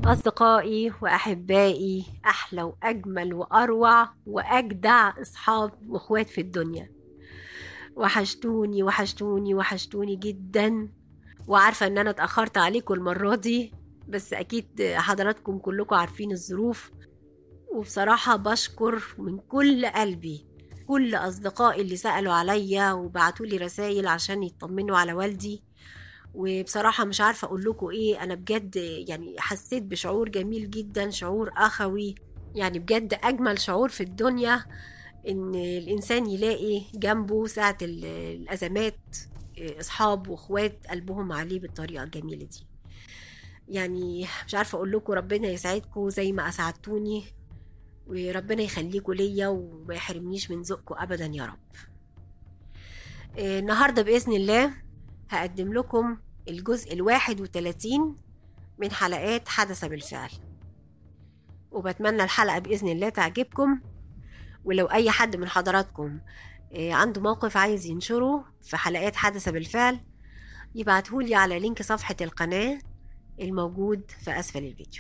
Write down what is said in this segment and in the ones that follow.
أصدقائي وأحبائي أحلى وأجمل وأروع وأجدع أصحاب وأخوات في الدنيا وحشتوني وحشتوني وحشتوني جدا وعارفة إن أنا اتأخرت عليكم المرة دي بس أكيد حضراتكم كلكم عارفين الظروف وبصراحة بشكر من كل قلبي كل أصدقائي اللي سألوا عليا وبعتولي رسايل عشان يطمنوا على والدي وبصراحة مش عارفة أقول لكم إيه أنا بجد يعني حسيت بشعور جميل جدا شعور أخوي يعني بجد أجمل شعور في الدنيا إن الإنسان يلاقي جنبه ساعة ال- الأزمات أصحاب وإخوات قلبهم عليه بالطريقة الجميلة دي يعني مش عارفة أقول لكم ربنا يسعدكم زي ما أسعدتوني وربنا يخليكم ليا وما يحرمنيش من ذوقكم أبدا يا رب آه، النهاردة بإذن الله هقدم لكم الجزء الواحد وتلاتين من حلقات حدث بالفعل وبتمنى الحلقة بإذن الله تعجبكم ولو أي حد من حضراتكم آه، عنده موقف عايز ينشره في حلقات حدث بالفعل يبعتهولي على لينك صفحة القناة الموجود في أسفل الفيديو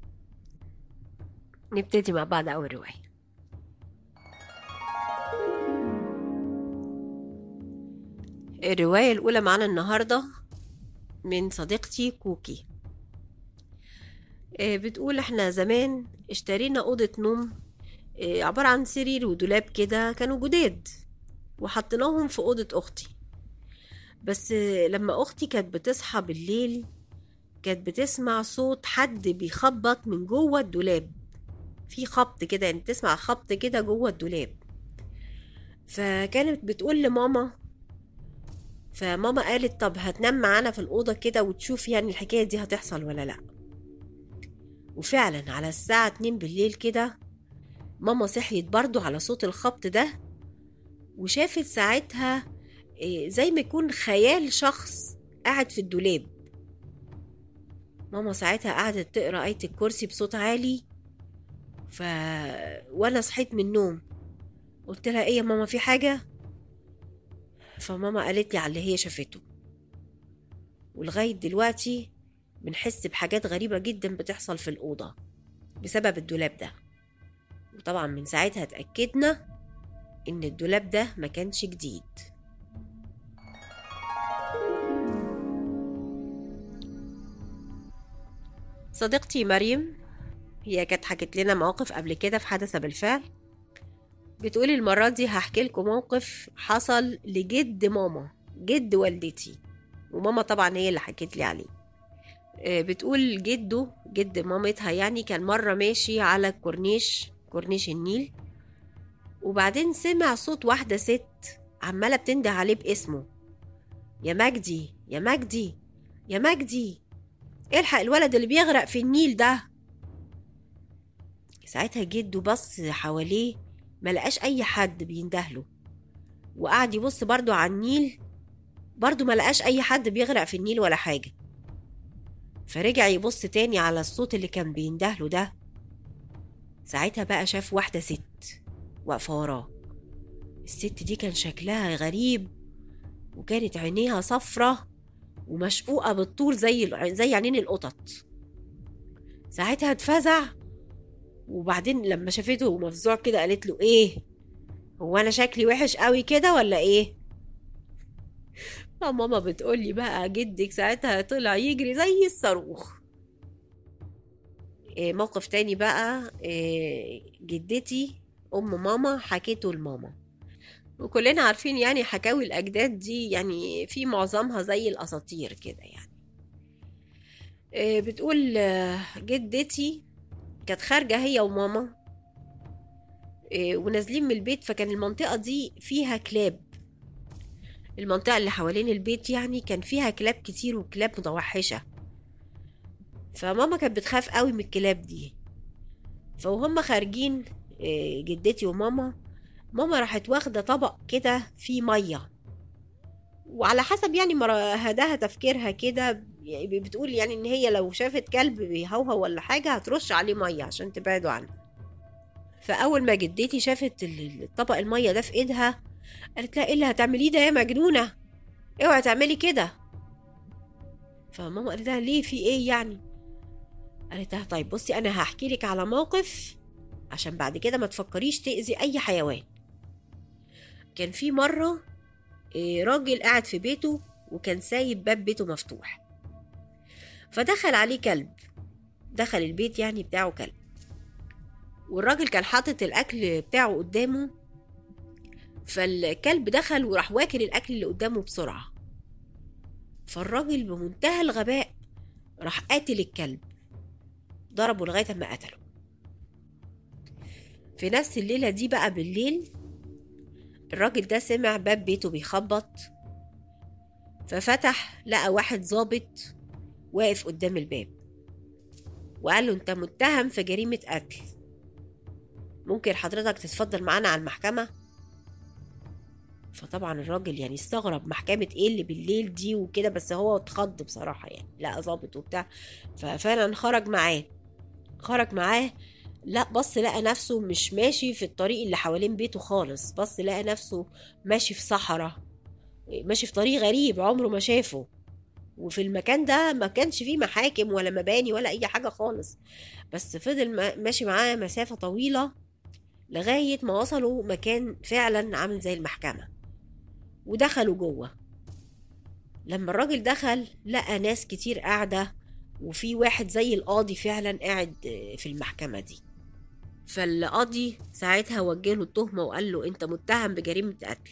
نبتدي مع بعض أول رواية الرواية الأولى معانا النهاردة من صديقتي كوكي آه، بتقول احنا زمان اشترينا أوضة نوم آه، عبارة عن سرير ودولاب كده كانوا جداد وحطيناهم في أوضة أختي بس آه، لما أختي كانت بتصحى بالليل كانت بتسمع صوت حد بيخبط من جوه الدولاب في خبط كده يعني تسمع خبط كده جوه الدولاب فكانت بتقول لماما فماما قالت طب هتنام معانا في الأوضة كده وتشوف يعني الحكاية دي هتحصل ولا لأ وفعلا على الساعة اتنين بالليل كده ماما صحيت برضو على صوت الخبط ده وشافت ساعتها إيه، زي ما يكون خيال شخص قاعد في الدولاب ماما ساعتها قعدت تقرا آية الكرسي بصوت عالي ف وانا صحيت من النوم قلت لها ايه يا ماما في حاجة فماما قالت لي على اللي هي شافته ولغاية دلوقتي بنحس بحاجات غريبة جدا بتحصل في الأوضة بسبب الدولاب ده وطبعا من ساعتها اتأكدنا إن الدولاب ده ما كانش جديد صديقتي مريم هي كانت حكت لنا مواقف قبل كده في حدث بالفعل بتقولي المرة دي هحكي لكم موقف حصل لجد ماما جد والدتي وماما طبعا هي اللي حكت لي عليه آه، بتقول جده جد مامتها يعني كان مرة ماشي على الكورنيش كورنيش النيل وبعدين سمع صوت واحدة ست عمالة بتنده عليه باسمه يا مجدي يا مجدي يا مجدي الحق الولد اللي بيغرق في النيل ده ساعتها جده بص حواليه ملقاش اي حد بيندهله وقعد يبص برضو على النيل برضو ملقاش اي حد بيغرق في النيل ولا حاجة فرجع يبص تاني على الصوت اللي كان بيندهله ده ساعتها بقى شاف واحدة ست واقفة وراه الست دي كان شكلها غريب وكانت عينيها صفرة ومشقوقة بالطول زي زي عينين القطط ساعتها اتفزع وبعدين لما شافته مفزوع كده قالت له ايه هو انا شكلي وحش قوي كده ولا ايه فماما بتقولي بقى جدك ساعتها طلع يجري زي الصاروخ إيه موقف تاني بقى إيه جدتي ام ماما حكيته لماما وكلنا عارفين يعني حكاوي الاجداد دي يعني في معظمها زي الاساطير كده يعني إيه بتقول آه، جدتي كانت خارجة هي وماما إيه، ونازلين من البيت فكان المنطقة دي فيها كلاب المنطقة اللي حوالين البيت يعني كان فيها كلاب كتير وكلاب متوحشة فماما كانت بتخاف قوي من الكلاب دي فوهم خارجين إيه، جدتي وماما ماما راحت واخدة طبق كده فيه مية وعلى حسب يعني مرا- هداها تفكيرها كده يعني بتقول يعني ان هي لو شافت كلب بيهوهو ولا حاجة هترش عليه مية عشان تبعده عنه فأول ما جدتي شافت ال- الطبق المية ده في ايدها قالت لها ايه اللي هتعمليه ده يا مجنونة اوعي تعملي كده فماما قالت لها ليه في ايه يعني قالت لها طيب بصي انا هحكي لك على موقف عشان بعد كده ما تفكريش تأذي اي حيوان كان في مرة إيه، راجل قاعد في بيته وكان سايب باب بيته مفتوح فدخل عليه كلب دخل البيت يعني بتاعه كلب والراجل كان حاطط الاكل بتاعه قدامه فالكلب دخل وراح واكل الاكل اللي قدامه بسرعه فالراجل بمنتهى الغباء راح قاتل الكلب ضربه لغايه ما قتله في نفس الليله دي بقى بالليل الراجل ده سمع باب بيته بيخبط ففتح لقى واحد ظابط واقف قدام الباب وقال له انت متهم في جريمة قتل ممكن حضرتك تتفضل معانا على المحكمة فطبعا الراجل يعني استغرب محكمة ايه اللي بالليل دي وكده بس هو اتخض بصراحة يعني لقى ظابط وبتاع ففعلا خرج معاه خرج معاه لا بص لقى نفسه مش ماشي في الطريق اللي حوالين بيته خالص بص لقى نفسه ماشي في صحراء ماشي في طريق غريب عمره ما شافه وفي المكان ده ما كانش فيه محاكم ولا مباني ولا اي حاجه خالص بس فضل ما- ماشي معاه مسافه طويله لغايه ما وصلوا مكان فعلا عامل زي المحكمه ودخلوا جوه لما الراجل دخل لقى ناس كتير قاعده وفي واحد زي القاضي فعلا قاعد في المحكمه دي فالقاضي ساعتها وجه له التهمه وقال له انت متهم بجريمه قتل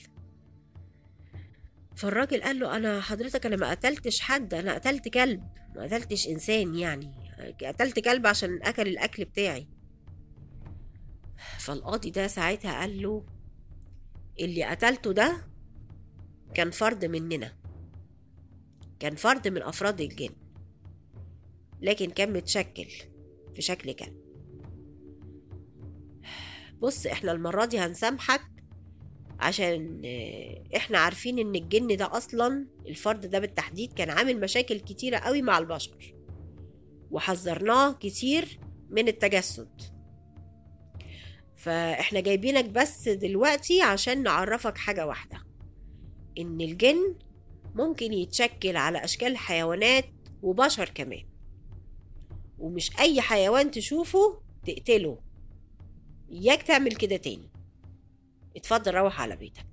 فالراجل قال له انا حضرتك انا ما قتلتش حد انا قتلت كلب ما قتلتش انسان يعني قتلت كلب عشان اكل الاكل بتاعي فالقاضي ده ساعتها قال له اللي قتلته ده كان فرد مننا كان فرد من افراد الجن لكن كان متشكل في شكل كلب بص احنا المرة دي هنسامحك عشان آه، احنا عارفين ان الجن ده اصلا الفرد ده بالتحديد كان عامل مشاكل كتيرة قوي مع البشر وحذرناه كتير من التجسد فاحنا جايبينك بس دلوقتي عشان نعرفك حاجة واحدة ان الجن ممكن يتشكل على اشكال حيوانات وبشر كمان ومش اي حيوان تشوفه تقتله اياك تعمل كده تاني اتفضل روح على بيتك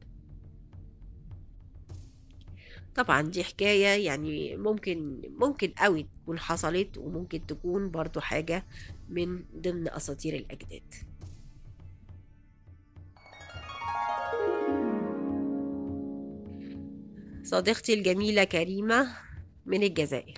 طبعا دي حكاية يعني ممكن ممكن قوي تكون حصلت وممكن تكون برضو حاجة من ضمن أساطير الأجداد صديقتي الجميلة كريمة من الجزائر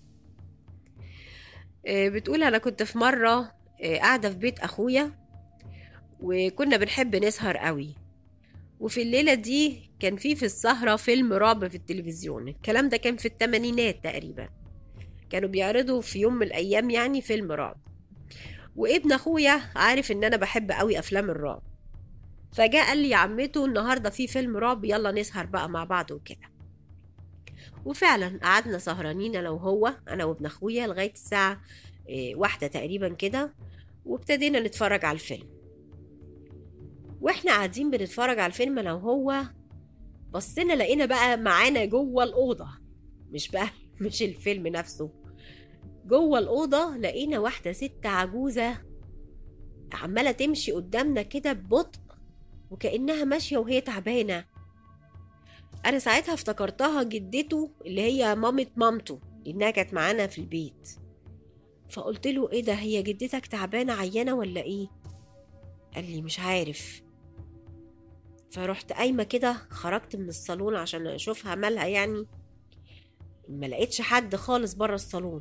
آه، بتقول أنا كنت في مرة آه، قاعدة في بيت أخويا وكنا بنحب نسهر قوي وفي الليلة دي كان في في السهرة فيلم رعب في التلفزيون الكلام ده كان في التمانينات تقريبا كانوا بيعرضوا في يوم من الأيام يعني فيلم رعب وابن أخويا عارف إن أنا بحب قوي أفلام الرعب فجاء قال لي يا عمته النهاردة في فيلم رعب يلا نسهر بقى مع بعض وكده وفعلا قعدنا سهرانين أنا وهو أنا وابن أخويا لغاية الساعة إيه، واحدة تقريبا كده وابتدينا نتفرج على الفيلم واحنا قاعدين بنتفرج على الفيلم انا وهو بصينا لقينا بقى معانا جوه الأوضة مش بقى مش الفيلم نفسه جوه الأوضة لقينا واحدة ست عجوزة عمالة تمشي قدامنا كده ببطء وكأنها ماشية وهي تعبانة أنا ساعتها افتكرتها جدته اللي هي مامة مامته لأنها كانت معانا في البيت فقلت له ايه ده هي جدتك تعبانة عيانة ولا ايه قال لي مش عارف فرحت قايمة كده خرجت من الصالون عشان اشوفها مالها يعني ما لقيتش حد خالص بره الصالون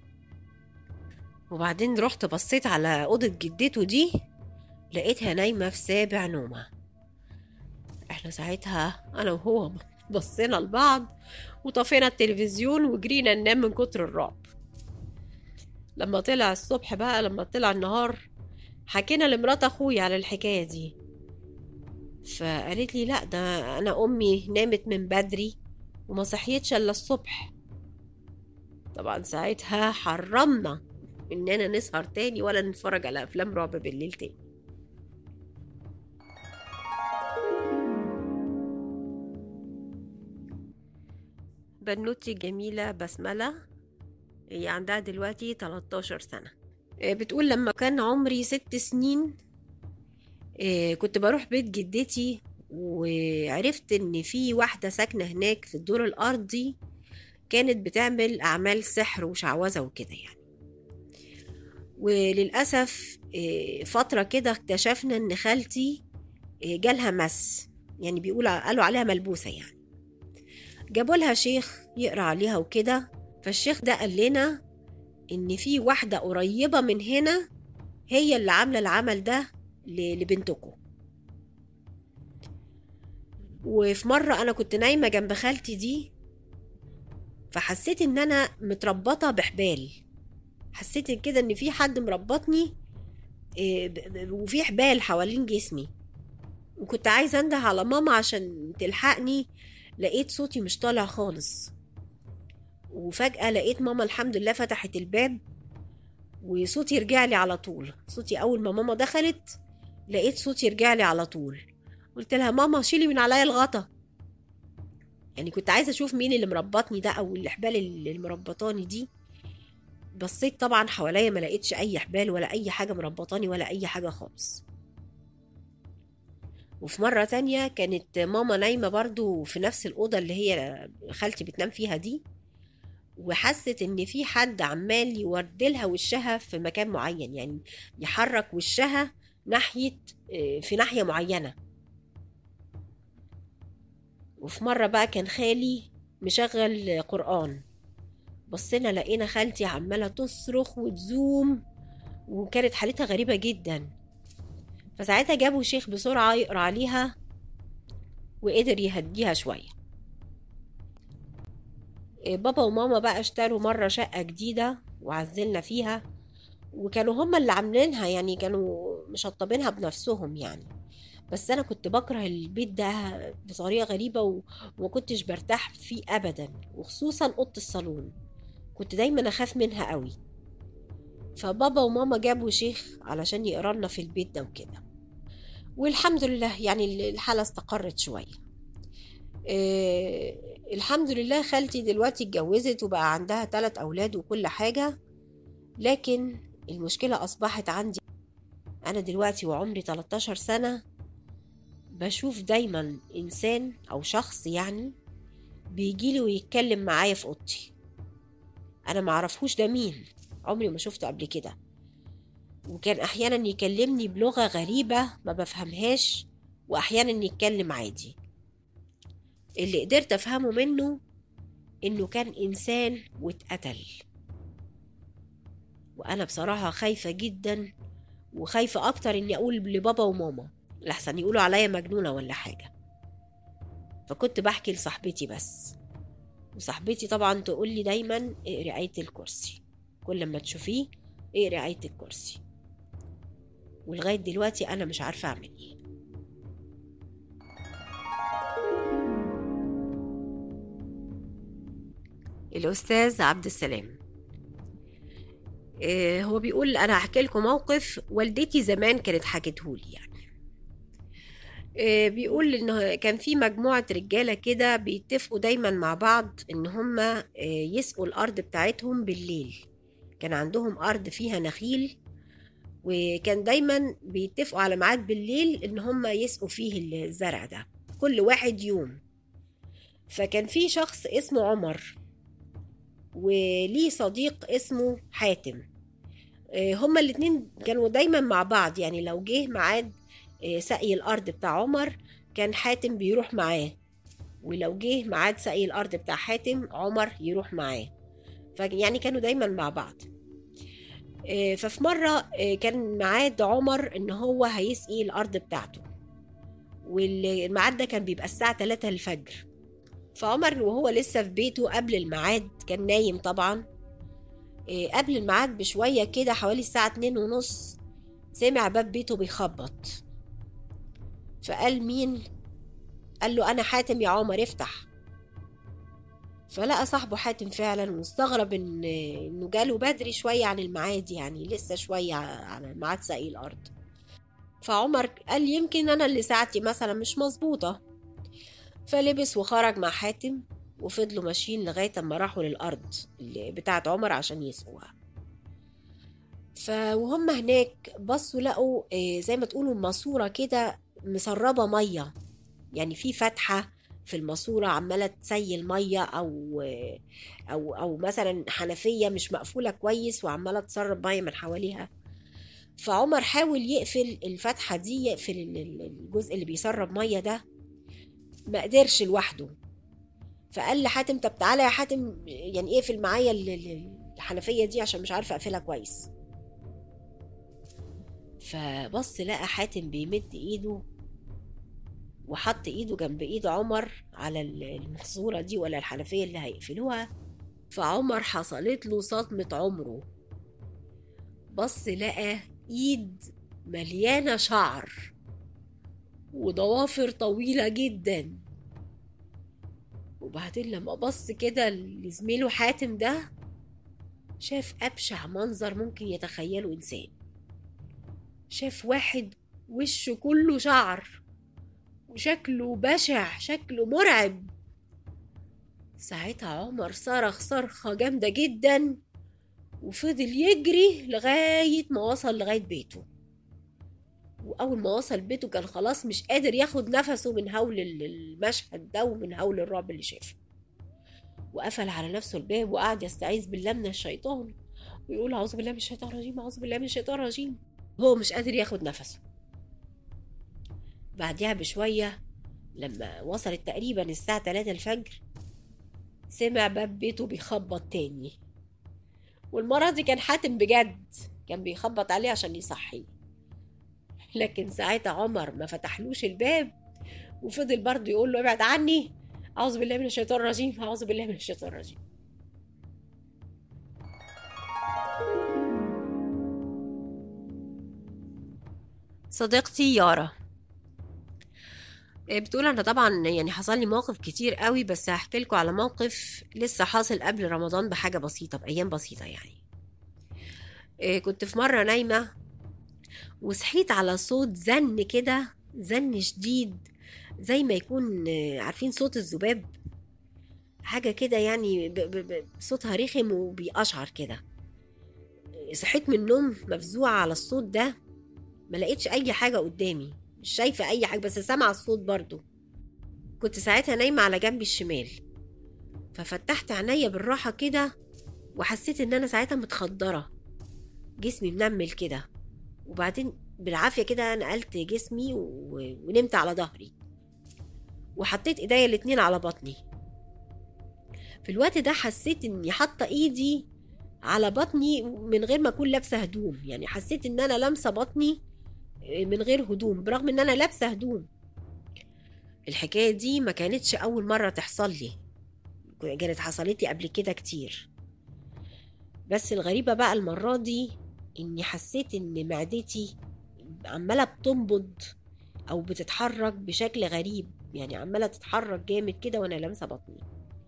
وبعدين رحت بصيت على أوضة جدته دي لقيتها نايمة في سابع نومة احنا ساعتها أنا وهو بصينا لبعض وطفينا التلفزيون وجرينا ننام من كتر الرعب لما طلع الصبح بقى لما طلع النهار حكينا لمرات اخويا على الحكايه دي فقالت لي لا ده انا امي نامت من بدري وما صحيتش الا الصبح طبعا ساعتها حرمنا اننا نسهر تاني ولا نتفرج على افلام رعب بالليل تاني بنوتي الجميلة بسملة هي عندها دلوقتي 13 سنة آه، بتقول لما كان عمري ست سنين آه، كنت بروح بيت جدتي وعرفت ان في واحدة ساكنة هناك في الدور الارضي كانت بتعمل اعمال سحر وشعوذة وكده يعني وللأسف آه، فترة كده اكتشفنا ان خالتي آه، جالها مس يعني بيقول قالوا عليها ملبوسة يعني جابوا لها شيخ يقرا عليها وكده فالشيخ ده قال لنا ان في واحدة قريبة من هنا هي اللي عاملة العمل ده ل- لبنتكم وفي مرة أنا كنت نايمة جنب خالتي دي فحسيت إن أنا متربطة بحبال حسيت كده إن في حد مربطني إيه، ب- ب- وفي حبال حوالين جسمي وكنت عايزة انده على ماما عشان تلحقني لقيت صوتي مش طالع خالص وفجأة لقيت ماما الحمد لله فتحت الباب وصوتي رجع لي على طول صوتي أول ما ماما دخلت لقيت صوتي رجع لي على طول قلت لها ماما شيلي من عليا الغطا يعني كنت عايزة أشوف مين اللي مربطني ده أو الحبال اللي مربطاني دي بصيت طبعا حواليا ما لقيتش أي حبال ولا أي حاجة مربطاني ولا أي حاجة خالص وفي مرة تانية كانت ماما نايمة برضو في نفس الأوضة اللي هي خالتي بتنام فيها دي وحست إن في حد عمال يوردلها وشها في مكان معين يعني يحرك وشها ناحية آه، في ناحية معينة وفي مرة بقى كان خالي مشغل قرآن بصينا لقينا خالتي عمالة تصرخ وتزوم وكانت حالتها غريبة جدا فساعتها جابوا شيخ بسرعة يقرأ عليها وقدر يهديها شوية إيه، بابا وماما بقى اشتروا مرة شقة جديدة وعزلنا فيها وكانوا هما اللي عاملينها يعني كانوا مشطبينها بنفسهم يعني بس انا كنت بكره البيت ده بطريقة غريبة و- وما كنتش برتاح فيه ابدا وخصوصا اوضة الصالون كنت دايما اخاف منها قوي فبابا وماما جابوا شيخ علشان يقرا لنا في البيت ده وكده والحمد لله يعني الحالة استقرت شوية إيه الحمد لله خالتي دلوقتي اتجوزت وبقى عندها ثلاث أولاد وكل حاجة لكن المشكلة أصبحت عندي أنا دلوقتي وعمري 13 سنة بشوف دايما إنسان أو شخص يعني بيجيلي ويتكلم معايا في أوضتي أنا معرفهوش ده مين عمري ما شفته قبل كده وكان أحيانا يكلمني بلغة غريبة ما بفهمهاش وأحيانا يتكلم عادي اللي قدرت أفهمه منه إنه كان إنسان واتقتل وأنا بصراحة خايفة جدا وخايفة أكتر إني أقول لبابا وماما لحسن يقولوا عليا مجنونة ولا حاجة فكنت بحكي لصاحبتي بس وصاحبتي طبعا تقول لي دايما اقري آية الكرسي كل ما تشوفيه اقري آية الكرسي ولغاية دلوقتي أنا مش عارفة أعمل إيه الأستاذ عبد السلام آه، هو بيقول أنا هحكي لكم موقف والدتي زمان كانت حكتهولي يعني آه، بيقول إنه كان في مجموعة رجالة كده بيتفقوا دايما مع بعض إن هما آه، يسقوا الأرض بتاعتهم بالليل كان عندهم أرض فيها نخيل وكان دايما بيتفقوا على ميعاد بالليل إن هما يسقوا فيه الزرع ده كل واحد يوم فكان في شخص اسمه عمر وليه صديق اسمه حاتم آه، هما الاتنين كانوا دايما مع بعض يعني لو جه ميعاد آه، سقي الأرض بتاع عمر كان حاتم بيروح معاه ولو جه ميعاد سقي الأرض بتاع حاتم عمر يروح معاه فيعني كانوا دايما مع بعض آه، ففي مرة آه، كان ميعاد عمر إن هو هيسقي الأرض بتاعته والميعاد ده كان بيبقى الساعة 3 الفجر فعمر وهو لسه في بيته قبل الميعاد كان نايم طبعا إيه، قبل الميعاد بشوية كده حوالي الساعة اتنين ونص سمع باب بيته بيخبط فقال مين قال له أنا حاتم يا عمر افتح فلقى صاحبه حاتم فعلا واستغرب ان انه جاله بدري شوية عن الميعاد يعني لسه شوية على ميعاد سقي الأرض فعمر قال يمكن أنا اللي ساعتي مثلا مش مظبوطة فلبس وخرج مع حاتم وفضلوا ماشيين لغاية أما راحوا للأرض اللي بتاعت عمر عشان يسقوها فوهم هناك بصوا لقوا آه، زي ما تقولوا ماسورة كده مسربة مية يعني في فتحة في الماسورة عمالة تسيل مية أو أو أو مثلا حنفية مش مقفولة كويس وعمالة تسرب مية من حواليها فعمر حاول يقفل الفتحة دي يقفل ال- ال- الجزء اللي بيسرب مية ده ما قدرش لوحده فقال لحاتم طب تعالى يا حاتم يعني اقفل معايا ال- ال- الحنفية دي عشان مش عارفة اقفلها كويس فبص لقى حاتم بيمد ايده وحط ايده جنب ايد عمر على ال- الماسورة دي ولا الحنفية اللي هيقفلوها فعمر حصلت له صدمة عمره بص لقى ايد مليانة شعر وضوافر طويلة جدا وبعدين لما بص كده لزميله حاتم ده شاف أبشع منظر ممكن يتخيله إنسان شاف واحد وشه كله شعر وشكله بشع شكله مرعب ساعتها عمر صرخ صرخة جامدة جدا وفضل يجري لغاية ما وصل لغاية بيته وأول ما وصل بيته كان خلاص مش قادر ياخد نفسه من هول ال- المشهد ده ومن هول الرعب اللي شافه وقفل على نفسه الباب وقعد يستعيذ بالله من الشيطان ويقول أعوذ بالله من الشيطان الرجيم أعوذ بالله من الشيطان الرجيم هو مش قادر ياخد نفسه بعدها بشوية لما وصلت تقريبا الساعة 3 الفجر سمع باب بيته بيخبط تاني والمرة دي كان حاتم بجد كان بيخبط عليه عشان يصحيه لكن ساعتها عمر ما فتحلوش الباب وفضل برضه يقول له ابعد عني أعوذ بالله من الشيطان الرجيم أعوذ بالله من الشيطان الرجيم صديقتي يارا إيه بتقول انا طبعا يعني حصل لي مواقف كتير قوي بس هحكي لكم على موقف لسه حاصل قبل رمضان بحاجه بسيطه بايام بسيطه يعني إيه كنت في مره نايمه وصحيت على صوت زن كده زن شديد زي ما يكون آه، عارفين صوت الذباب حاجه كده يعني ب- ب- ب- صوتها رخم وبيقشعر كده صحيت من النوم مفزوعه على الصوت ده ما لقيتش اي حاجه قدامي مش شايفه اي حاجه بس سامعه الصوت برضو كنت ساعتها نايمه على جنبي الشمال ففتحت عينيا بالراحه كده وحسيت ان انا ساعتها متخدره جسمي منمل كده وبعدين بالعافيه كده نقلت جسمي و... ونمت على ظهري وحطيت ايديا الاتنين على بطني في الوقت ده حسيت اني حاطه ايدي على بطني من غير ما اكون لابسه هدوم يعني حسيت ان انا لامسه بطني من غير هدوم برغم ان انا لابسه هدوم الحكايه دي ما كانتش اول مره تحصل لي كانت حصلت لي قبل كده كتير بس الغريبه بقى المره دي اني حسيت ان معدتي عماله بتنبض او بتتحرك بشكل غريب يعني عماله تتحرك جامد كده وانا لامسه بطني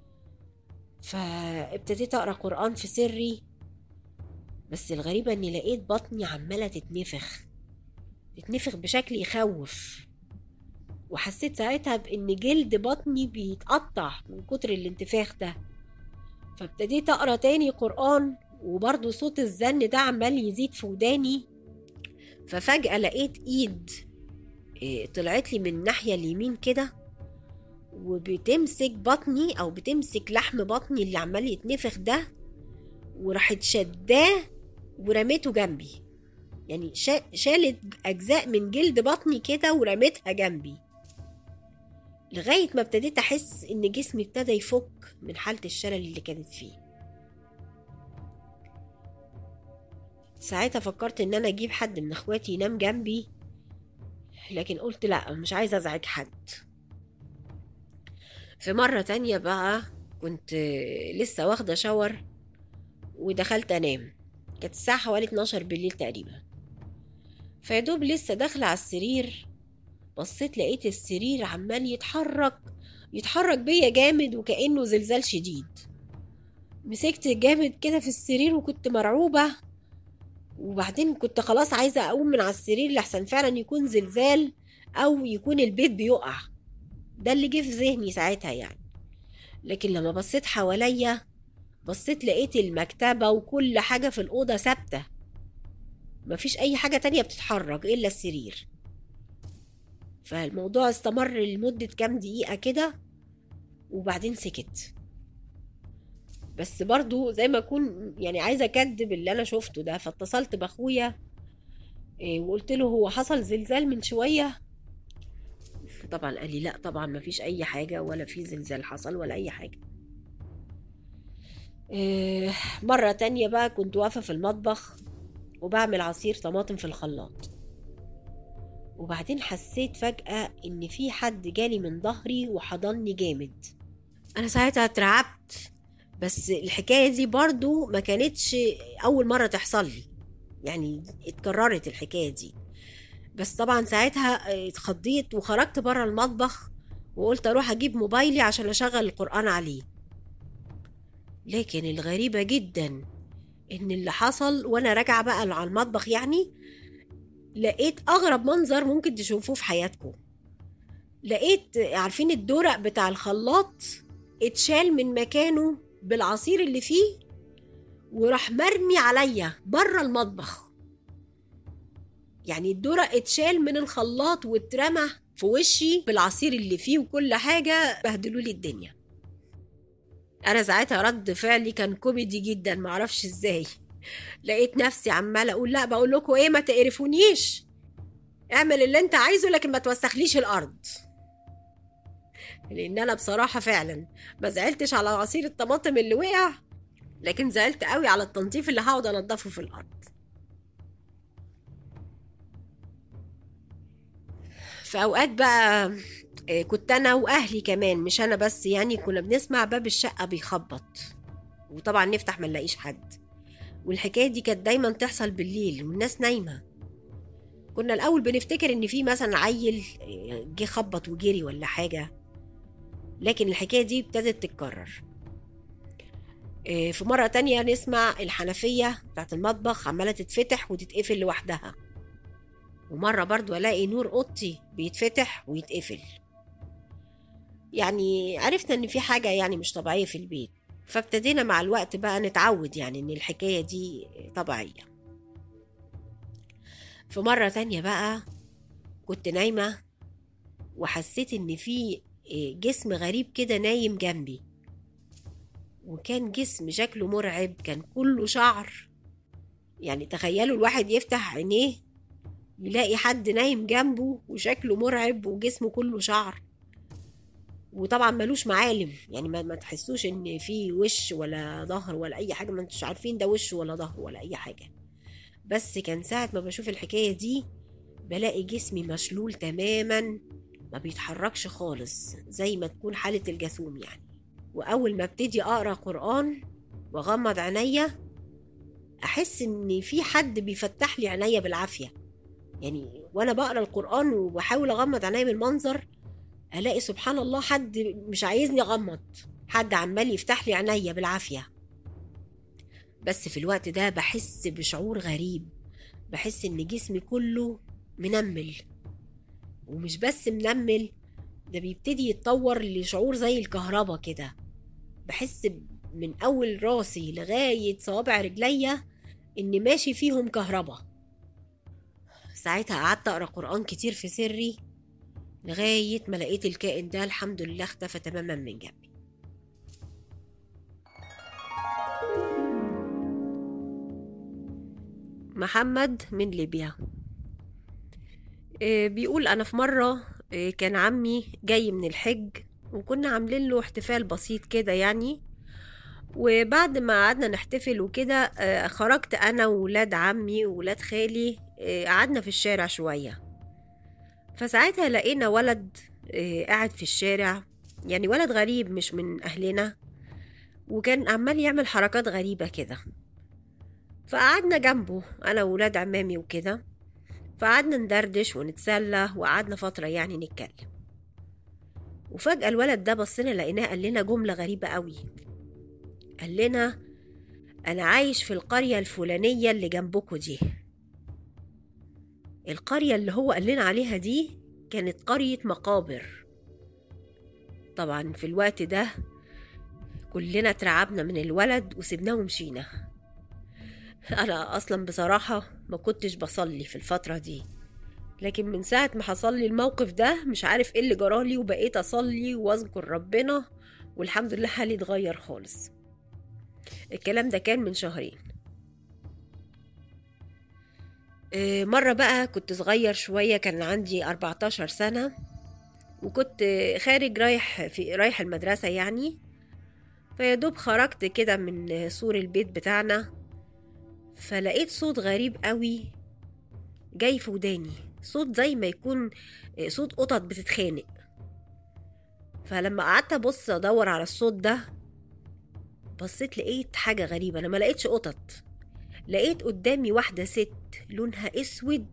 فابتديت اقرا قران في سري بس الغريبه اني لقيت بطني عماله تتنفخ تتنفخ بشكل يخوف وحسيت ساعتها بان جلد بطني بيتقطع من كتر الانتفاخ ده فابتديت اقرا تاني قران وبرضه صوت الزن ده عمال يزيد في وداني ففجأة لقيت ايد إيه، طلعت لي من الناحية اليمين كده وبتمسك بطني او بتمسك لحم بطني اللي عمال يتنفخ ده وراحت شداه ورميته جنبي يعني شا- شالت اجزاء من جلد بطني كده ورميتها جنبي لغايه ما ابتديت احس ان جسمي ابتدى يفك من حاله الشلل اللي كانت فيه ساعتها فكرت ان انا اجيب حد من اخواتي ينام جنبي لكن قلت لا مش عايزه ازعج حد في مرة تانية بقى كنت لسه واخدة شاور ودخلت انام كانت الساعة حوالي 12 بالليل تقريبا فيدوب لسه داخلة على السرير بصيت لقيت السرير عمال يتحرك يتحرك بيا جامد وكأنه زلزال شديد مسكت جامد كده في السرير وكنت مرعوبة وبعدين كنت خلاص عايزة أقوم من على السرير لحسن فعلا يكون زلزال أو يكون البيت بيقع ده اللي جه في ذهني ساعتها يعني لكن لما بصيت حواليا بصيت لقيت المكتبة وكل حاجة في الأوضة ثابتة مفيش أي حاجة تانية بتتحرك إلا السرير فالموضوع استمر لمدة كام دقيقة كده وبعدين سكت بس برضو زي ما أكون يعني عايزة أكدب اللي أنا شفته ده فاتصلت بأخويا إيه، وقلت له هو حصل زلزال من شوية طبعا قال لي لا طبعا مفيش أي حاجة ولا في زلزال حصل ولا أي حاجة إيه، مرة تانية بقى كنت واقفة في المطبخ وبعمل عصير طماطم في الخلاط وبعدين حسيت فجأة إن في حد جالي من ظهري وحضني جامد أنا ساعتها اترعبت بس الحكاية دي برضو ما كانتش أول مرة تحصل لي يعني اتكررت الحكاية دي بس طبعا ساعتها اتخضيت وخرجت بره المطبخ وقلت أروح أجيب موبايلي عشان أشغل القرآن عليه لكن الغريبة جدا إن اللي حصل وأنا راجعة بقى على المطبخ يعني لقيت أغرب منظر ممكن تشوفوه في حياتكم لقيت عارفين الدورق بتاع الخلاط اتشال من مكانه بالعصير اللي فيه وراح مرمي عليا بره المطبخ يعني الدورق اتشال من الخلاط واترمى في وشي بالعصير اللي فيه وكل حاجة بهدلوا لي الدنيا أنا ساعتها رد فعلي كان كوميدي جدا معرفش ازاي لقيت نفسي عمالة أقول لا بقول لكم إيه ما تقرفونيش اعمل اللي أنت عايزه لكن ما توسخليش الأرض لأن أنا بصراحة فعلا ما زعلتش على عصير الطماطم اللي وقع لكن زعلت قوي على التنظيف اللي هقعد أنضفه في الأرض في أوقات بقى آه، كنت أنا وأهلي كمان مش أنا بس يعني كنا بنسمع باب الشقة بيخبط وطبعا نفتح ما نلاقيش حد والحكاية دي كانت دايما تحصل بالليل والناس نايمة كنا الأول بنفتكر إن في مثلا عيل آه، جه خبط وجري ولا حاجة لكن الحكاية دي ابتدت تتكرر آه، في مرة تانية نسمع الحنفية بتاعت المطبخ عمالة تتفتح وتتقفل لوحدها ومرة برضو ألاقي نور أوضتي بيتفتح ويتقفل يعني عرفنا إن في حاجة يعني مش طبيعية في البيت فابتدينا مع الوقت بقى نتعود يعني إن الحكاية دي طبيعية في مرة تانية بقى كنت نايمة وحسيت إن في جسم غريب كده نايم جنبي وكان جسم شكله مرعب كان كله شعر يعني تخيلوا الواحد يفتح عينيه يلاقي حد نايم جنبه وشكله مرعب وجسمه كله شعر وطبعا ملوش معالم يعني ما, ما تحسوش ان في وش ولا ظهر ولا اي حاجه ما انتوش عارفين ده وش ولا ظهر ولا اي حاجه بس كان ساعه ما بشوف الحكايه دي بلاقي جسمي مشلول تماما ما بيتحركش خالص زي ما تكون حالة الجاثوم يعني وأول ما ابتدي أقرأ قرآن وأغمض عينيا أحس إن في حد بيفتح لي عينيا بالعافية يعني وأنا بقرأ القرآن وبحاول أغمض عينيا من المنظر ألاقي سبحان الله حد مش عايزني أغمض حد عمال يفتح لي عينيا بالعافية بس في الوقت ده بحس بشعور غريب بحس إن جسمي كله منمل ومش بس منمل ده بيبتدي يتطور لشعور زي الكهربا كده بحس من أول راسي لغاية صوابع رجليا إن ماشي فيهم كهربا ساعتها قعدت أقرأ قرآن كتير في سري لغاية ما لقيت الكائن ده الحمد لله اختفى تماما من جنبي محمد من ليبيا آه، بيقول أنا في مرة آه، كان عمي جاي من الحج وكنا عاملين له احتفال بسيط كده يعني وبعد ما قعدنا نحتفل وكده آه، خرجت أنا وولاد عمي وولاد خالي قعدنا في الشارع شوية فساعتها لقينا ولد قاعد في الشارع يعني ولد غريب مش من أهلنا وكان عمال يعمل حركات غريبة كده فقعدنا جنبه أنا وولاد عمامي وكده فقعدنا ندردش ونتسلى وقعدنا فترة يعني نتكلم وفجأة الولد ده بصنا لقيناه قال لنا جملة غريبة قوي قال لنا أنا عايش في القرية الفلانية اللي جنبكو دي القرية اللي هو قال لنا عليها دي كانت قرية مقابر طبعا في الوقت ده كلنا اترعبنا من الولد وسبناه ومشينا انا اصلا بصراحه ما كنتش بصلي في الفتره دي لكن من ساعه ما حصل لي الموقف ده مش عارف ايه اللي جرالي وبقيت اصلي واذكر ربنا والحمد لله حالي اتغير خالص الكلام ده كان من شهرين آه، مرة بقى كنت صغير شوية كان عندي 14 سنة وكنت خارج رايح في رايح المدرسة يعني فيا دوب خرجت كده من سور البيت بتاعنا فلقيت صوت غريب قوي جاي في وداني صوت زي ما يكون صوت قطط بتتخانق فلما قعدت ابص ادور على الصوت ده بصيت لقيت حاجة غريبة انا ما لقيتش قطط لقيت قدامي واحدة ست لونها اسود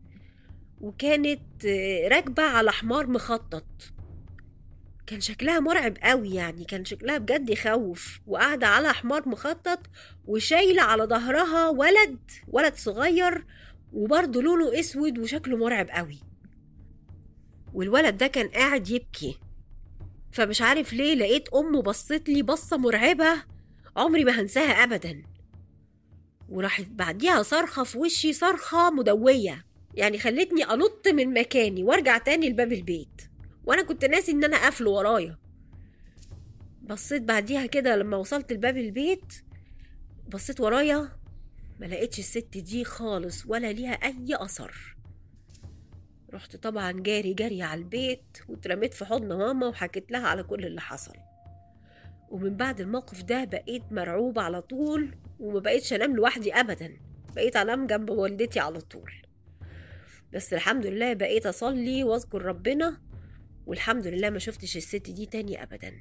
وكانت راكبة على حمار مخطط كان شكلها مرعب قوي يعني كان شكلها بجد يخوف وقاعدة على حمار مخطط وشايلة على ظهرها ولد ولد صغير وبرضه لونه اسود وشكله مرعب قوي والولد ده كان قاعد يبكي فمش عارف ليه لقيت امه بصت لي بصة مرعبة عمري ما هنساها ابدا وراحت بعديها صرخة في وشي صرخة مدوية يعني خلتني انط من مكاني وارجع تاني لباب البيت وانا كنت ناسي ان انا قافله ورايا بصيت بعديها كده لما وصلت لباب البيت بصيت ورايا ما لقيتش الست دي خالص ولا ليها اي اثر رحت طبعا جاري جري على البيت واترميت في حضن ماما وحكيت لها على كل اللي حصل ومن بعد الموقف ده بقيت مرعوبة على طول وما بقيتش انام لوحدي ابدا بقيت انام جنب والدتي على طول بس الحمد لله بقيت اصلي واذكر ربنا والحمد لله ما شفتش الست دي تاني ابدا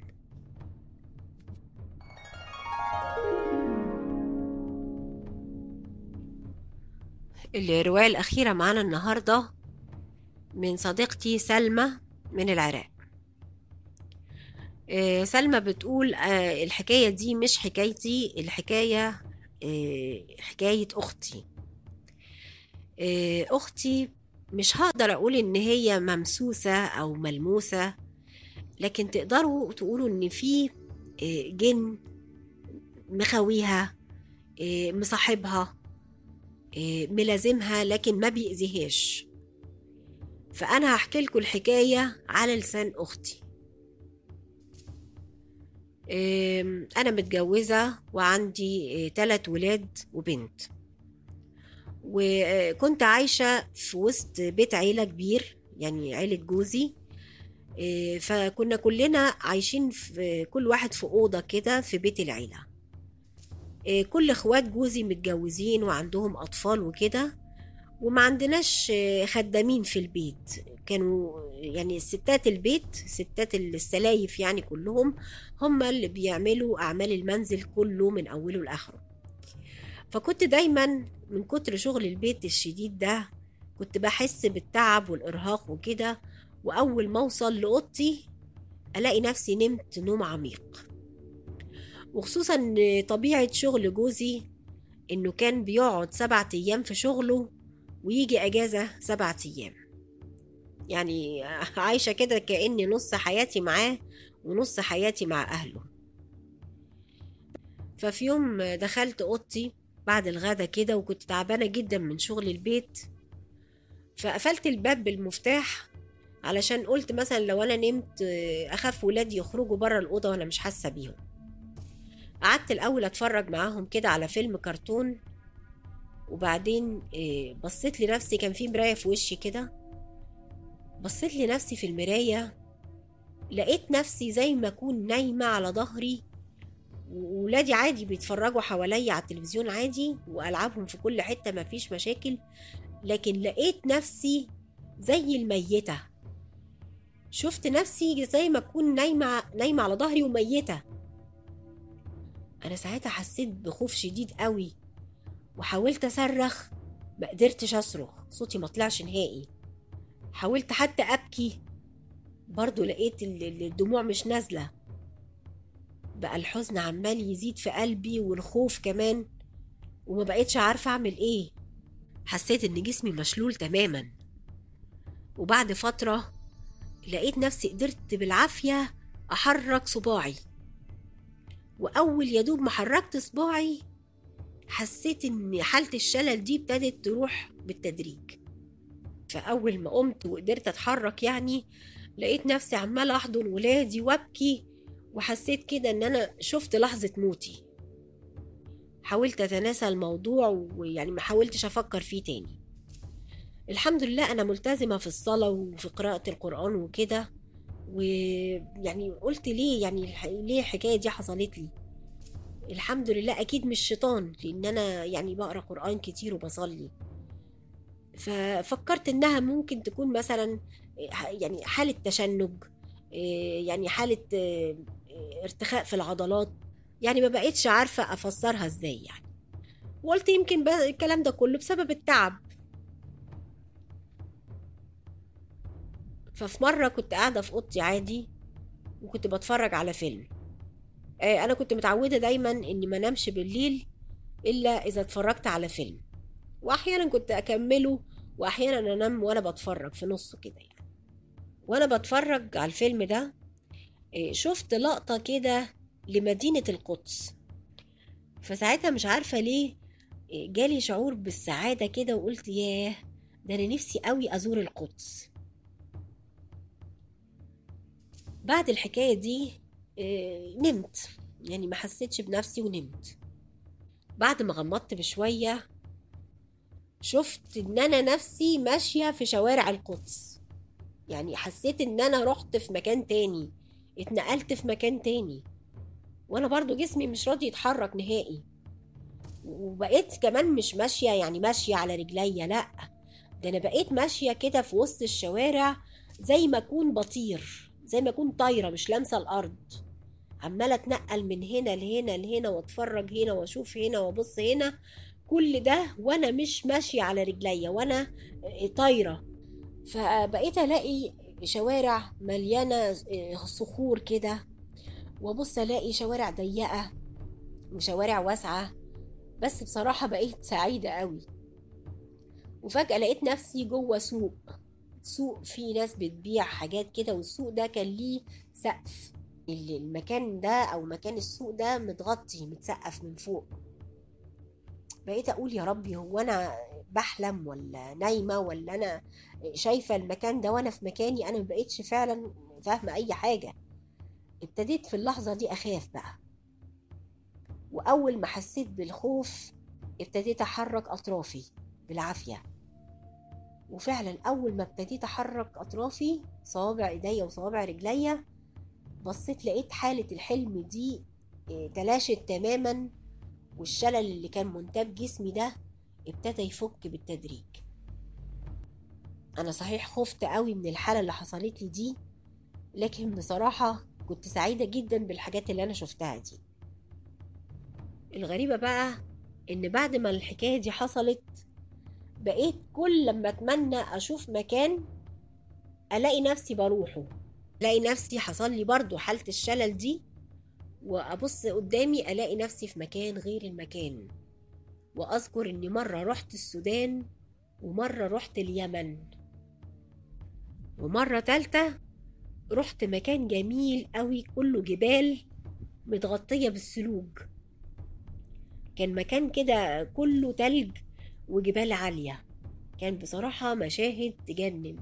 الرواية الأخيرة معانا النهاردة من صديقتي سلمى من العراق آه، سلمى بتقول آه، الحكاية دي مش حكايتي الحكاية آه، حكاية أختي أختي مش هقدر أقول إن هي ممسوسة أو ملموسة لكن تقدروا تقولوا إن في جن مخاويها مصاحبها ملازمها لكن ما بيأذيهاش فأنا هحكي لكم الحكاية على لسان أختي أنا متجوزة وعندي تلات ولاد وبنت وكنت عايشة في وسط بيت عيلة كبير يعني عيلة جوزي فكنا كلنا عايشين في كل واحد في أوضة كده في بيت العيلة كل اخوات جوزي متجوزين وعندهم أطفال وكده وما عندناش خدامين في البيت كانوا يعني ستات البيت ستات السلايف يعني كلهم هم اللي بيعملوا أعمال المنزل كله من أوله لآخره فكنت دايما من كتر شغل البيت الشديد ده كنت بحس بالتعب والإرهاق وكده وأول ما أوصل لأوضتي ألاقي نفسي نمت نوم عميق وخصوصا طبيعة شغل جوزي إنه كان بيقعد سبعة أيام في شغله ويجي أجازة سبعة أيام يعني عايشة كده كأني نص حياتي معاه ونص حياتي مع أهله ففي يوم دخلت أوضتي بعد الغدا كده وكنت تعبانة جدا من شغل البيت فقفلت الباب بالمفتاح علشان قلت مثلا لو أنا نمت أخاف ولادي يخرجوا بره الأوضة وأنا مش حاسة بيهم قعدت الأول أتفرج معاهم كده على فيلم كرتون وبعدين بصيت لنفسي كان في مراية في وشي كده بصيت لنفسي في المراية لقيت نفسي زي ما أكون نايمة على ظهري وولادي عادي بيتفرجوا حواليا على التلفزيون عادي وألعابهم في كل حتة مفيش مشاكل لكن لقيت نفسي زي الميتة شفت نفسي زي ما أكون نايمة نايمة على ظهري وميتة أنا ساعتها حسيت بخوف شديد قوي وحاولت أصرخ ما قدرتش أصرخ صوتي ما طلعش نهائي حاولت حتى أبكي برضو لقيت الدموع مش نازلة بقى الحزن عمال يزيد في قلبي والخوف كمان وما بقيتش عارفة أعمل إيه حسيت إن جسمي مشلول تماما وبعد فترة لقيت نفسي قدرت بالعافية أحرك صباعي وأول يدوب ما حركت صباعي حسيت ان حالة الشلل دي ابتدت تروح بالتدريج فأول ما قمت وقدرت أتحرك يعني لقيت نفسي عمالة أحضن ولادي وأبكي وحسيت كده إن أنا شفت لحظة موتي حاولت أتناسى الموضوع ويعني ما حاولتش أفكر فيه تاني الحمد لله أنا ملتزمة في الصلاة وفي قراءة القرآن وكده ويعني قلت ليه يعني الح- ليه الحكاية دي حصلت لي الحمد لله أكيد مش شيطان لأن أنا يعني بقرأ قرآن كتير وبصلي ففكرت إنها ممكن تكون مثلا يعني حالة تشنج يعني حالة ارتخاء في العضلات يعني ما بقيتش عارفة أفسرها إزاي يعني وقلت يمكن بقى الكلام ده كله بسبب التعب ففي مرة كنت قاعدة في أوضتي عادي وكنت بتفرج على فيلم آه، أنا كنت متعودة دايما إني ما نامش بالليل إلا إذا اتفرجت على فيلم وأحيانا كنت أكمله وأحيانا أنام وأنا بتفرج في نصه كده يعني وأنا بتفرج على الفيلم ده آه، شفت لقطة كده لمدينة القدس فساعتها مش عارفة ليه آه، جالي شعور بالسعادة كده وقلت ياه ده أنا نفسي قوي أزور القدس بعد الحكاية دي آه، نمت يعني ما حسيتش بنفسي ونمت بعد ما غمضت بشوية شفت ان انا نفسي ماشية في شوارع القدس يعني حسيت ان انا رحت في مكان تاني اتنقلت في مكان تاني وانا برضو جسمي مش راضي يتحرك نهائي وبقيت كمان مش ماشية يعني ماشية على رجليا لأ ده انا بقيت ماشية كده في وسط الشوارع زي ما اكون بطير زي ما اكون طايرة مش لامسة الارض عمالة اتنقل من هنا لهنا لهنا واتفرج هنا واشوف هنا وابص هنا كل ده وانا مش ماشية على رجليا وانا طايرة فبقيت الاقي شوارع مليانة صخور كده وابص الاقي شوارع ضيقة وشوارع واسعة بس بصراحة بقيت سعيدة قوي وفجأة لقيت نفسي جوه سوق سوق فيه ناس بتبيع حاجات كده والسوق ده كان ليه سقف ال- المكان ده او مكان السوق ده متغطي متسقف من فوق بقيت اقول يا ربي هو انا بحلم ولا نايمه ولا انا شايفه المكان ده وانا في مكاني انا مبقتش فعلا فاهمه اي حاجه ابتديت في اللحظه دي اخاف بقى واول ما حسيت بالخوف ابتديت احرك اطرافي بالعافيه وفعلا اول ما ابتديت احرك اطرافي صوابع ايديا وصوابع رجليا بصيت لقيت حالة الحلم دي إيه، تلاشت تماما والشلل اللي كان منتاب جسمي ده ابتدى يفك بالتدريج انا صحيح خفت قوي من الحالة اللي حصلت لي دي لكن بصراحة كنت سعيدة جدا بالحاجات اللي انا شفتها دي الغريبة بقى ان بعد ما الحكاية دي حصلت بقيت كل لما اتمنى اشوف مكان الاقي نفسي بروحه الاقي نفسي حصل لي برضو حالة الشلل دي وابص قدامي الاقي نفسي في مكان غير المكان واذكر اني مرة رحت السودان ومرة رحت اليمن ومرة تالتة رحت مكان جميل قوي كله جبال متغطية بالثلوج كان مكان كده كله تلج وجبال عالية كان بصراحة مشاهد تجنن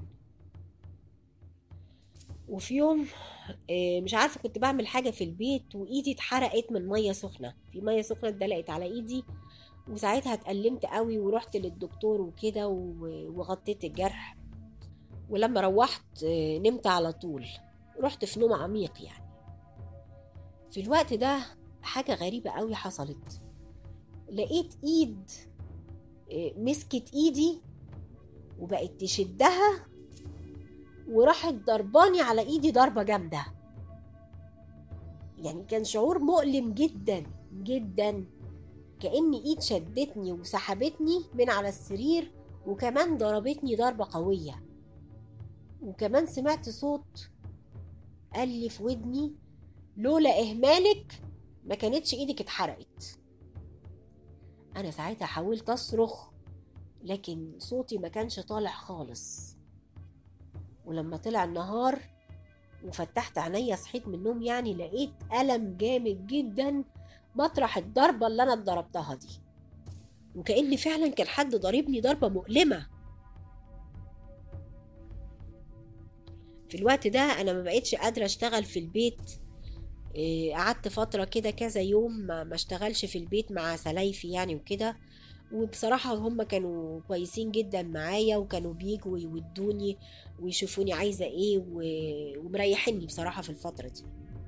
وفي يوم آه، مش عارفة كنت بعمل حاجة في البيت وإيدي اتحرقت من مية سخنة في مية سخنة اتدلقت على إيدي وساعتها اتألمت قوي ورحت للدكتور وكده و- وغطيت الجرح ولما روحت آه، نمت على طول رحت في نوم عميق يعني في الوقت ده حاجة غريبة قوي حصلت لقيت ايد آه، مسكت ايدي وبقت تشدها وراحت ضرباني على ايدي ضربة جامدة يعني كان شعور مؤلم جدا جدا كأن ايد شدتني وسحبتني من على السرير وكمان ضربتني ضربة قوية وكمان سمعت صوت قال لي في ودني لولا اهمالك ما كانتش ايدك اتحرقت انا ساعتها حاولت اصرخ لكن صوتي ما كانش طالع خالص ولما طلع النهار وفتحت عينيا صحيت من النوم يعني لقيت ألم جامد جدا مطرح الضربة اللي أنا اتضربتها دي وكأن فعلا كان حد ضاربني ضربة مؤلمة في الوقت ده أنا ما بقيتش قادرة أشتغل في البيت إيه، قعدت فترة كده كذا يوم ما ما اشتغلش في البيت مع سلايفي يعني وكده وبصراحة هم كانوا كويسين جدا معايا وكانوا بيجوا يودوني ويشوفوني عايزة ايه و- ومريحيني بصراحة في الفترة دي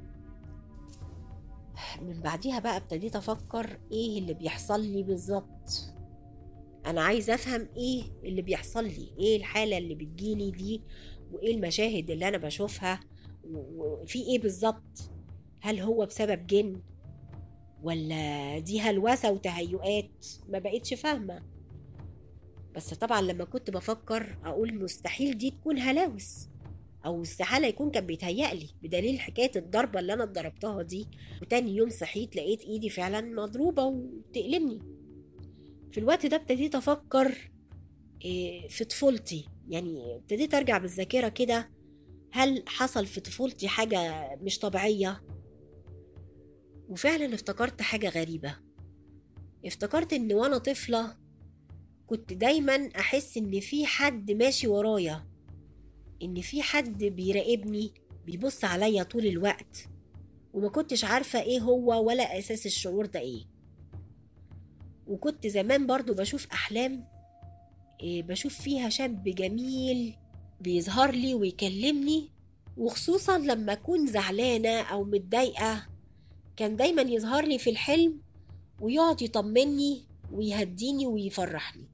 من بعديها بقى ابتديت افكر ايه اللي بيحصل لي بالظبط انا عايزة افهم ايه اللي بيحصل لي ايه الحالة اللي بتجيلي دي وايه المشاهد اللي انا بشوفها و- وفي ايه بالظبط هل هو بسبب جن ولا دي هلوسة وتهيؤات ما بقتش فاهمة بس طبعا لما كنت بفكر أقول مستحيل دي تكون هلاوس أو استحالة يكون كان بيتهيألي بدليل حكاية الضربة اللي أنا اتضربتها دي وتاني يوم صحيت لقيت إيدي فعلا مضروبة وتألمني في الوقت ده ابتديت أفكر إيه، في طفولتي يعني ابتديت أرجع بالذاكرة كده هل حصل في طفولتي حاجة مش طبيعية وفعلا افتكرت حاجة غريبة افتكرت ان وانا طفلة كنت دايما احس ان في حد ماشي ورايا ان في حد بيراقبني بيبص عليا طول الوقت وما كنتش عارفة ايه هو ولا اساس الشعور ده ايه وكنت زمان برضو بشوف احلام إيه بشوف فيها شاب جميل بيظهر لي ويكلمني وخصوصا لما اكون زعلانة او متضايقة كان دايما يظهر لي في الحلم ويقعد يطمني ويهديني ويفرحني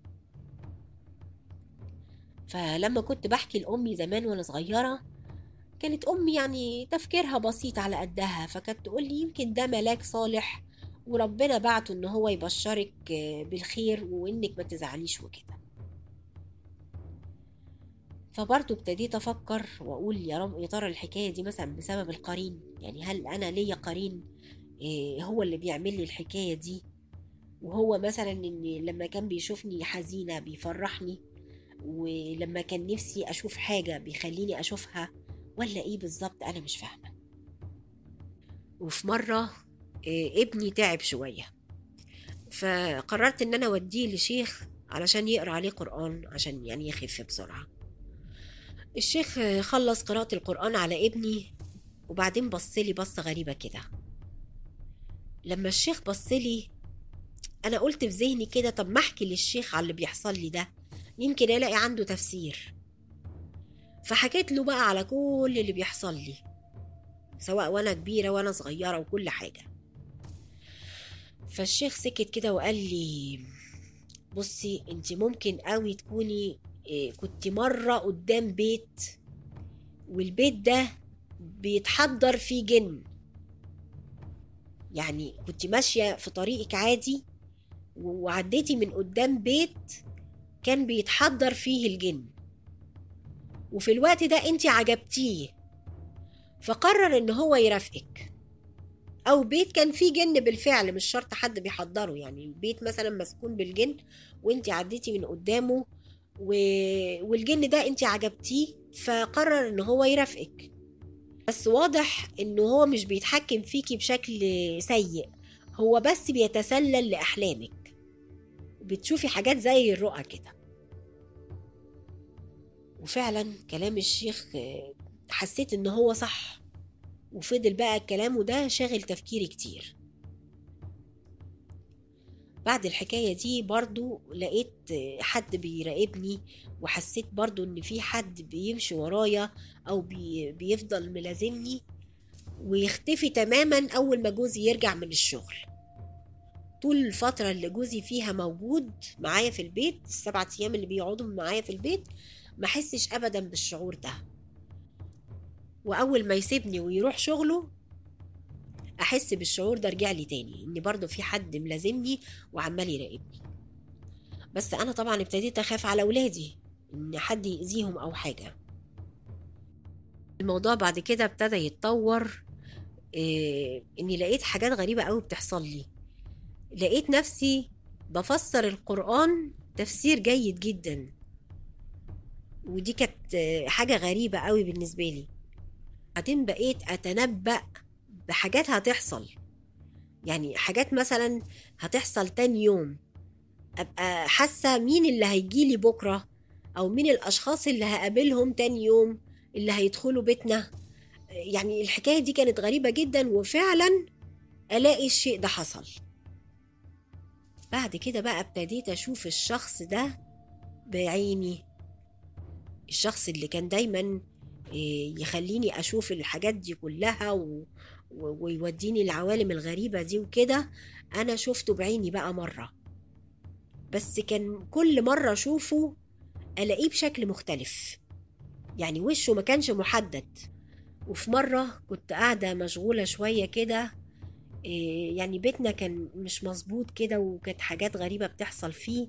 فلما كنت بحكي لأمي زمان وأنا صغيرة كانت أمي يعني تفكيرها بسيط على قدها فكانت تقول لي يمكن ده ملاك صالح وربنا بعته إن هو يبشرك بالخير وإنك ما تزعليش وكده فبرضه ابتديت أفكر وأقول يا رب يا ترى الحكاية دي مثلا بسبب القرين يعني هل أنا ليا قرين إيه هو اللي بيعمل لي الحكاية دي وهو مثلا إن لما كان بيشوفني حزينة بيفرحني ولما كان نفسي أشوف حاجة بيخليني أشوفها ولا إيه بالظبط أنا مش فاهمة وفي مرة إيه ابني تعب شوية فقررت إن أنا أوديه لشيخ علشان يقرأ عليه قرآن عشان يعني يخف بسرعة الشيخ خلص قراءة القرآن على ابني وبعدين بصلي بصة غريبة كده لما الشيخ بصلي أنا قلت في ذهني كده طب ما أحكي للشيخ على اللي بيحصل لي ده يمكن ألاقي عنده تفسير فحكيت له بقى على كل اللي بيحصل لي سواء وأنا كبيرة وأنا صغيرة وكل حاجة فالشيخ سكت كده وقال لي بصي انت ممكن قوي تكوني إيه، كنت مرة قدام بيت والبيت ده بيتحضر فيه جن يعني كنت ماشية في طريقك عادي وعديتي من قدام بيت كان بيتحضر فيه الجن وفي الوقت ده انت عجبتيه فقرر ان هو يرافقك او بيت كان فيه جن بالفعل مش شرط حد بيحضره يعني البيت مثلا مسكون بالجن وانت عديتي من قدامه و... والجن ده انت عجبتيه فقرر ان هو يرافقك بس واضح انه هو مش بيتحكم فيكي بشكل سيء هو بس بيتسلل لأحلامك بتشوفي حاجات زي الرؤى كده وفعلا كلام الشيخ آه، حسيت ان هو صح وفضل بقى كلامه ده شاغل تفكيري كتير بعد الحكاية دي برضو لقيت حد بيراقبني وحسيت برضو ان في حد بيمشي ورايا او بي بيفضل ملازمني ويختفي تماما اول ما جوزي يرجع من الشغل طول الفترة اللي جوزي فيها موجود معايا في البيت السبعة ايام اللي بيقعدوا معايا في البيت ما حسش ابدا بالشعور ده واول ما يسيبني ويروح شغله احس بالشعور ده رجع لي تاني ان برضه في حد ملازمني وعمال يراقبني بس انا طبعا ابتديت اخاف على ولادي ان حد يأذيهم او حاجه الموضوع بعد كده ابتدى يتطور إيه اني لقيت حاجات غريبه قوي بتحصل لي لقيت نفسي بفسر القرآن تفسير جيد جدا ودي كانت آه، حاجة غريبة قوي بالنسبة لي بعدين بقيت أتنبأ بحاجات هتحصل يعني حاجات مثلا هتحصل تاني يوم ابقى حاسه مين اللي هيجيلي بكره او مين الاشخاص اللي هقابلهم تاني يوم اللي هيدخلوا بيتنا يعني الحكايه دي كانت غريبه جدا وفعلا الاقي الشيء ده حصل بعد كده بقى ابتديت اشوف الشخص ده بعيني الشخص اللي كان دايما يخليني اشوف الحاجات دي كلها و... ويوديني العوالم الغريبة دي وكده أنا شفته بعيني بقى مرة بس كان كل مرة أشوفه ألاقيه بشكل مختلف يعني وشه ما كانش محدد وفي مرة كنت قاعدة مشغولة شوية كده يعني بيتنا كان مش مظبوط كده وكانت حاجات غريبة بتحصل فيه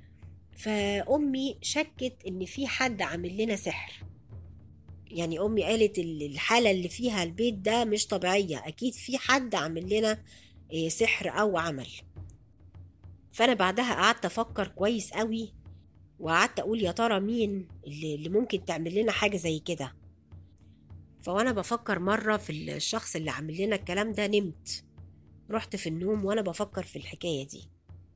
فأمي شكت إن في حد عامل لنا سحر يعني أمي قالت الحالة اللي فيها البيت ده مش طبيعية أكيد في حد عامل لنا سحر أو عمل فأنا بعدها قعدت أفكر كويس قوي وقعدت أقول يا ترى مين اللي ممكن تعمل لنا حاجة زي كده فوأنا بفكر مرة في الشخص اللي عامل لنا الكلام ده نمت رحت في النوم وأنا بفكر في الحكاية دي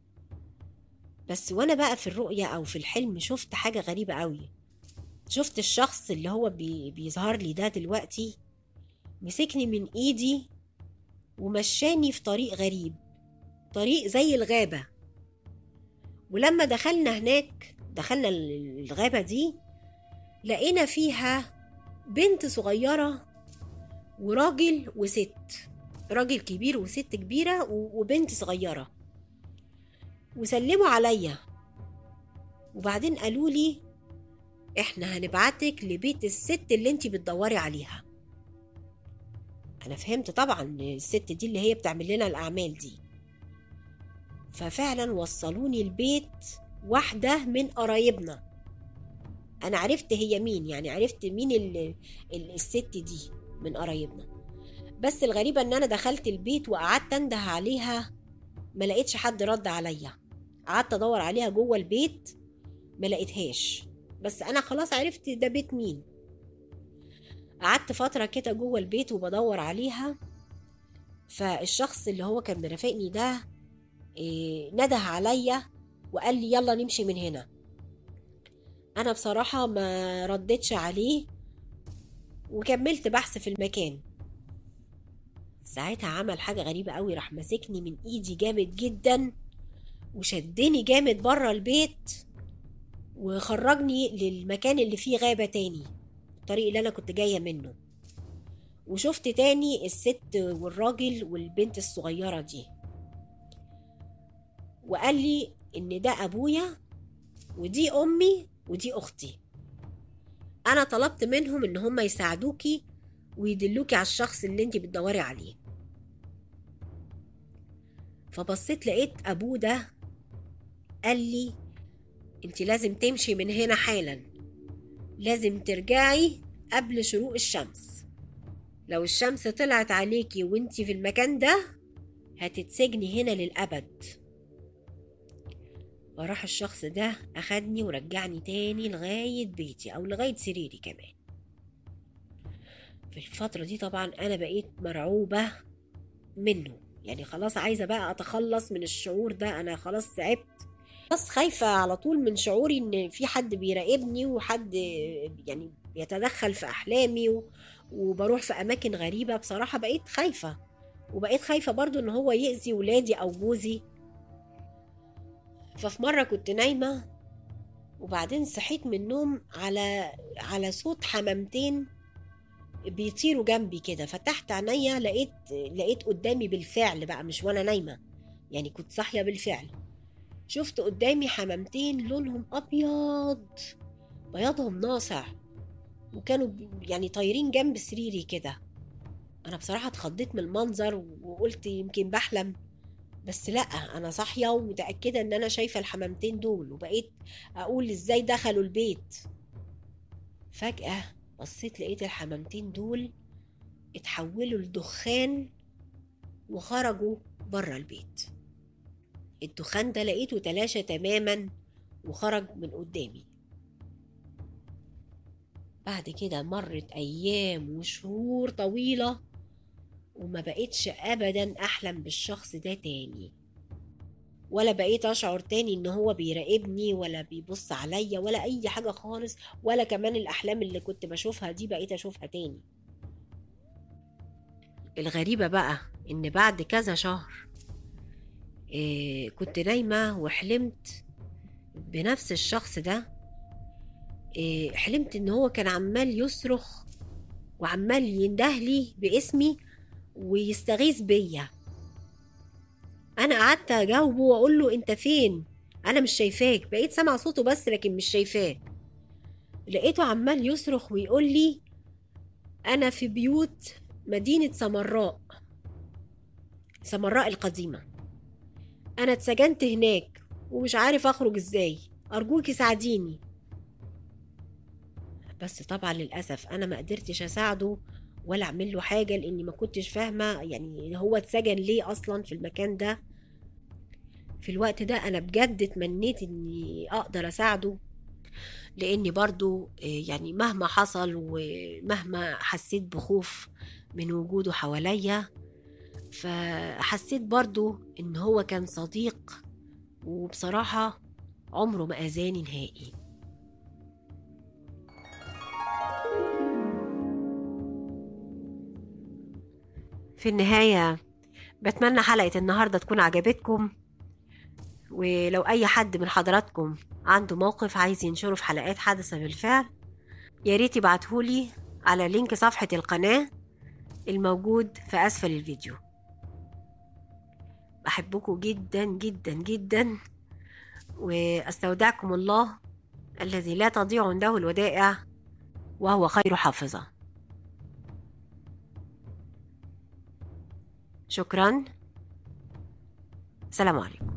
بس وأنا بقى في الرؤية أو في الحلم شفت حاجة غريبة قوي شفت الشخص اللي هو بي بيظهر لي ده دلوقتي مسكني من ايدي ومشاني في طريق غريب طريق زي الغابة ولما دخلنا هناك دخلنا الغابة دي لقينا فيها بنت صغيرة وراجل وست راجل كبير وست كبيرة وبنت صغيرة وسلموا عليا وبعدين قالوا لي احنا هنبعتك لبيت الست اللي انت بتدوري عليها انا فهمت طبعا الست دي اللي هي بتعمل لنا الاعمال دي ففعلا وصلوني البيت واحدة من قرايبنا انا عرفت هي مين يعني عرفت مين ال ال الست دي من قرايبنا بس الغريبة ان انا دخلت البيت وقعدت انده عليها ما لقيتش حد رد عليا قعدت ادور عليها جوه البيت ما لقيتهاش بس انا خلاص عرفت ده بيت مين قعدت فتره كده جوه البيت وبدور عليها فالشخص اللي هو كان مرافقني ده إيه نده عليا وقال لي يلا نمشي من هنا انا بصراحه ما ردتش عليه وكملت بحث في المكان ساعتها عمل حاجة غريبة قوي راح ماسكني من ايدي جامد جدا وشدني جامد بره البيت وخرجني للمكان اللي فيه غابة تاني الطريق اللي أنا كنت جاية منه وشفت تاني الست والراجل والبنت الصغيرة دي وقال لي إن ده أبويا ودي أمي ودي أختي أنا طلبت منهم إن هم يساعدوكي ويدلوكي على الشخص اللي انت بتدوري عليه فبصيت لقيت أبوه ده قال لي انت لازم تمشي من هنا حالا لازم ترجعي قبل شروق الشمس لو الشمس طلعت عليكي وانت في المكان ده هتتسجني هنا للأبد وراح الشخص ده أخدني ورجعني تاني لغاية بيتي أو لغاية سريري كمان في الفترة دي طبعا أنا بقيت مرعوبة منه يعني خلاص عايزة بقى أتخلص من الشعور ده أنا خلاص تعبت بس خايفة على طول من شعوري إن في حد بيراقبني وحد يعني بيتدخل في أحلامي و... وبروح في أماكن غريبة بصراحة بقيت خايفة وبقيت خايفة برضو إن هو يأذي ولادي أو جوزي ففي مرة كنت نايمة وبعدين صحيت من النوم على على صوت حمامتين بيطيروا جنبي كده فتحت عينيا لقيت لقيت قدامي بالفعل بقى مش وانا نايمه يعني كنت صاحيه بالفعل شفت قدامي حمامتين لونهم ابيض بياضهم ناصع وكانوا يعني طايرين جنب سريري كده انا بصراحه اتخضيت من المنظر وقلت يمكن بحلم بس لا انا صاحيه ومتاكده ان انا شايفه الحمامتين دول وبقيت اقول ازاي دخلوا البيت فجاه بصيت لقيت الحمامتين دول اتحولوا لدخان وخرجوا بره البيت الدخان ده لقيته تلاشى تماما وخرج من قدامي بعد كده مرت أيام وشهور طويلة وما بقتش أبدا أحلم بالشخص ده تاني ولا بقيت اشعر تاني ان هو بيراقبني ولا بيبص عليا ولا اي حاجة خالص ولا كمان الاحلام اللي كنت بشوفها دي بقيت اشوفها تاني الغريبة بقى ان بعد كذا شهر إيه كنت نايمة وحلمت بنفس الشخص ده إيه حلمت ان هو كان عمال يصرخ وعمال يندهلي باسمي ويستغيث بيا انا قعدت اجاوبه واقول له انت فين انا مش شايفاك بقيت سامع صوته بس لكن مش شايفاه لقيته عمال يصرخ ويقول لي انا في بيوت مدينة سمراء سمراء القديمة انا اتسجنت هناك ومش عارف اخرج ازاي ارجوكي ساعديني بس طبعا للاسف انا ما قدرتش اساعده ولا اعمل له حاجه لاني ما كنتش فاهمه يعني هو اتسجن ليه اصلا في المكان ده في الوقت ده انا بجد اتمنيت اني اقدر اساعده لاني برضو يعني مهما حصل ومهما حسيت بخوف من وجوده حواليا فحسيت برضو ان هو كان صديق وبصراحة عمره ما أذاني نهائي في النهاية بتمنى حلقة النهاردة تكون عجبتكم ولو أي حد من حضراتكم عنده موقف عايز ينشره في حلقات حدث بالفعل يا ريت يبعتهولي على لينك صفحة القناة الموجود في أسفل الفيديو بحبكم جدا جدا جدا واستودعكم الله الذي لا تضيع عنده الودائع وهو خير حافظه شكرا سلام عليكم